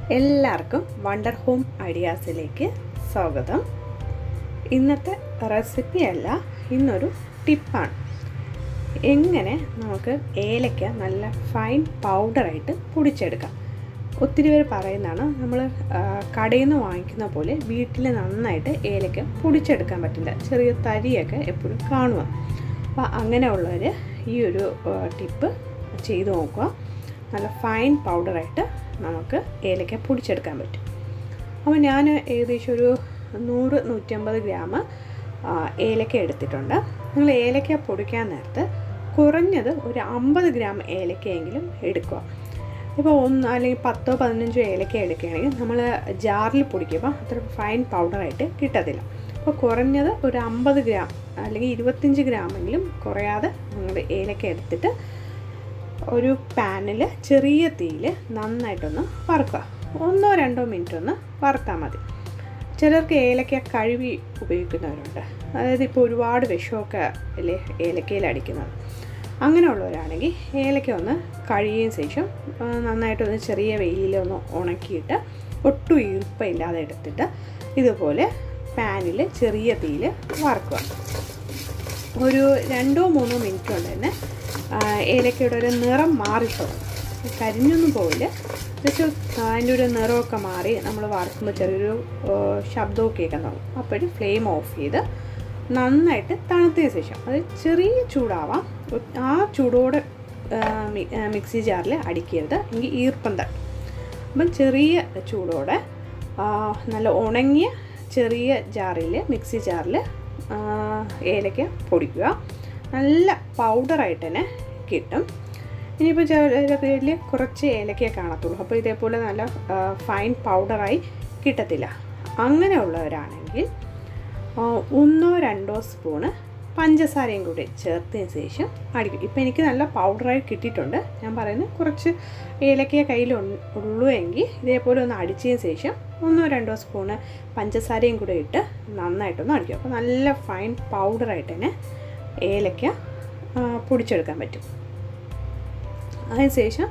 എല്ലാവർക്കും wonder home ഐഡിയാസിലേക്ക് സ്വാഗതം ഇന്നത്തെ റെസിപ്പി അല്ല ഇന്നൊരു ടിപ്പാണ് എങ്ങനെ നമുക്ക് ഏലക്ക നല്ല ഫൈൻ പൗഡറായിട്ട് പൊടിച്ചെടുക്കാം ഒത്തിരി പേര് പറയുന്നതാണ് നമ്മൾ കടയിൽ നിന്ന് വാങ്ങിക്കുന്ന പോലെ വീട്ടിൽ നന്നായിട്ട് ഏലക്ക പൊടിച്ചെടുക്കാൻ പറ്റില്ല ചെറിയ തരിയൊക്കെ എപ്പോഴും കാണുക അപ്പോൾ അങ്ങനെയുള്ളവർ ഈ ഒരു ടിപ്പ് ചെയ്ത് നോക്കുക നല്ല ഫൈൻ പൗഡറായിട്ട് നമുക്ക് ഏലക്ക പൊടിച്ചെടുക്കാൻ പറ്റും അപ്പോൾ ഞാൻ ഏകദേശം ഒരു നൂറ് നൂറ്റമ്പത് ഗ്രാം ഏലക്ക എടുത്തിട്ടുണ്ട് നിങ്ങൾ ഏലക്ക പൊടിക്കാൻ നേരത്ത് കുറഞ്ഞത് ഒരു അമ്പത് ഗ്രാം ഏലക്കയെങ്കിലും എടുക്കുക ഇപ്പോൾ ഒന്ന് അല്ലെങ്കിൽ പത്തോ പതിനഞ്ചോ ഏലക്ക എടുക്കുകയാണെങ്കിൽ നമ്മൾ ജാറിൽ പൊടിക്കുമ്പോൾ അത്ര ഫൈൻ പൗഡറായിട്ട് കിട്ടത്തില്ല അപ്പോൾ കുറഞ്ഞത് ഒരു അമ്പത് ഗ്രാം അല്ലെങ്കിൽ ഇരുപത്തഞ്ച് ഗ്രാമെങ്കിലും കുറയാതെ നിങ്ങൾ ഏലക്ക എടുത്തിട്ട് ഒരു പാനിൽ ചെറിയ തീയിൽ നന്നായിട്ടൊന്ന് വറുക്കുക ഒന്നോ രണ്ടോ മിനിറ്റ് ഒന്ന് വറുത്താൽ മതി ചിലർക്ക് ഏലക്ക കഴുകി ഉപയോഗിക്കുന്നവരുണ്ട് അതായത് ഇപ്പോൾ ഒരുപാട് വിഷമൊക്കെ അല്ലേ ഏലക്കയിൽ അടിക്കുന്നത് അങ്ങനെയുള്ളവരാണെങ്കിൽ ഏലക്ക ഒന്ന് കഴുകിയതിന് ശേഷം നന്നായിട്ടൊന്ന് ചെറിയ വെയിലൊന്ന് ഉണക്കിയിട്ട് ഒട്ടും ഈർപ്പമില്ലാതെ എടുത്തിട്ട് ഇതുപോലെ പാനിൽ ചെറിയ തീയിൽ വറുക്കുക ഒരു രണ്ടോ മൂന്നോ മിനിറ്റ് കൊണ്ട് തന്നെ ഏലക്കയുടെ ഒരു നിറം മാറി തുടങ്ങും കരിഞ്ഞൊന്നും പോവില്ല ജസ്റ്റ് അതിൻ്റെ ഒരു നിറമൊക്കെ മാറി നമ്മൾ വറുക്കുമ്പോൾ ചെറിയൊരു ശബ്ദമൊക്കെ കേൾക്കാൻ തുടങ്ങും അപ്പോഴും ഫ്ലെയിം ഓഫ് ചെയ്ത് നന്നായിട്ട് തണുത്തതിന് ശേഷം അത് ചെറിയ ചൂടാവാം ആ ചൂടോടെ മിക്സി ജാറിൽ അടിക്കരുത് എങ്കിൽ ഈർപ്പം തട്ടും അപ്പം ചെറിയ ചൂടോടെ നല്ല ഉണങ്ങിയ ചെറിയ ജാറിൽ മിക്സി ജാറിൽ ഏലക്ക പൊടിക്കുക നല്ല പൗഡറായിട്ട് തന്നെ കിട്ടും ഇനിയിപ്പോൾ ചിലതിൽ കുറച്ച് ഏലക്കയെ കാണത്തുള്ളൂ അപ്പോൾ ഇതേപോലെ നല്ല ഫൈൻ പൗഡറായി കിട്ടത്തില്ല അങ്ങനെയുള്ളവരാണെങ്കിൽ ഒന്നോ രണ്ടോ സ്പൂണ് പഞ്ചസാരയും കൂടി ചേർത്തതിന് ശേഷം അടിക്കും ഇപ്പോൾ എനിക്ക് നല്ല പൗഡറായി കിട്ടിയിട്ടുണ്ട് ഞാൻ പറയുന്നത് കുറച്ച് ഏലക്ക കയ്യിൽ ഉള്ളൂ എങ്കിൽ ഇതേപോലെ ഒന്ന് അടിച്ചതിന് ശേഷം ഒന്നോ രണ്ടോ സ്പൂണ് പഞ്ചസാരയും കൂടെ ഇട്ട് നന്നായിട്ടൊന്ന് അടിക്കും അപ്പോൾ നല്ല ഫൈൻ പൗഡറായിട്ട് തന്നെ ഏലക്ക പൊടിച്ചെടുക്കാൻ പറ്റും അതിനുശേഷം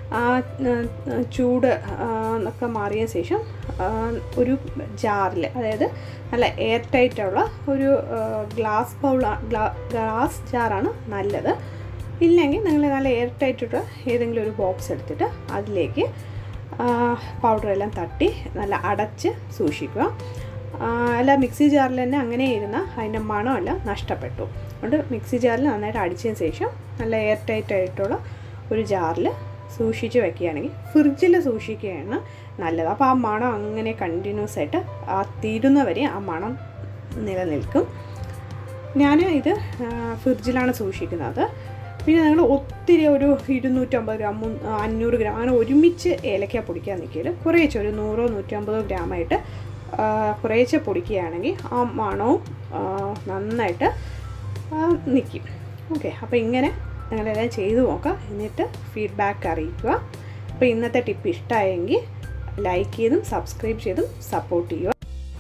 ചൂട് ഒക്കെ മാറിയ ശേഷം ഒരു ജാറിൽ അതായത് നല്ല എയർ ടൈറ്റുള്ള ഒരു ഗ്ലാസ് ബൗൾ ഗ്ലാസ് ജാറാണ് നല്ലത് ഇല്ലെങ്കിൽ നിങ്ങൾ നല്ല എയർ ടൈറ്റുള്ള ഏതെങ്കിലും ഒരു ബോക്സ് എടുത്തിട്ട് അതിലേക്ക് പൗഡറെല്ലാം തട്ടി നല്ല അടച്ച് സൂക്ഷിക്കുക അല്ല മിക്സി ജാറിൽ തന്നെ അങ്ങനെ ഇരുന്ന അതിൻ്റെ മണമെല്ലാം നഷ്ടപ്പെട്ടു അതുകൊണ്ട് മിക്സി ജാറിൽ നന്നായിട്ട് അടിച്ചതിന് ശേഷം നല്ല എയർ ടൈറ്റ് ആയിട്ടുള്ള ഒരു ജാറിൽ സൂക്ഷിച്ച് വെക്കുകയാണെങ്കിൽ ഫ്രിഡ്ജിൽ സൂക്ഷിക്കുകയാണ് നല്ലത് അപ്പോൾ ആ മണം അങ്ങനെ കണ്ടിന്യൂസ് ആയിട്ട് ആ തീരുന്നവരെ ആ മണം നിലനിൽക്കും ഞാൻ ഇത് ഫ്രിഡ്ജിലാണ് സൂക്ഷിക്കുന്നത് പിന്നെ നിങ്ങൾ ഒത്തിരി ഒരു ഇരുന്നൂറ്റമ്പത് ഗ്രാം അഞ്ഞൂറ് ഗ്രാം അങ്ങനെ ഒരുമിച്ച് ഏലക്ക പൊടിക്കാൻ നിൽക്കരുത് കുറേശ്ശെ ഒരു നൂറോ നൂറ്റമ്പതോ ഗ്രാമായിട്ട് കുറേശ്ശെ പൊടിക്കുകയാണെങ്കിൽ ആ മണവും നന്നായിട്ട് നിൽക്കും ഓക്കെ അപ്പോൾ ഇങ്ങനെ നിങ്ങളെല്ലാം ചെയ്തു നോക്കുക എന്നിട്ട് ഫീഡ്ബാക്ക് അറിയിക്കുക അപ്പോൾ ഇന്നത്തെ ടിപ്പ് ഇഷ്ടമായെങ്കിൽ ലൈക്ക് ചെയ്തും സബ്സ്ക്രൈബ് ചെയ്തും സപ്പോർട്ട് ചെയ്യുക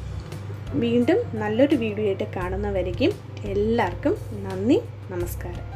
വീണ്ടും നല്ലൊരു വീഡിയോ ആയിട്ട് കാണുന്നവരേക്കും എല്ലാവർക്കും നന്ദി നമസ്കാരം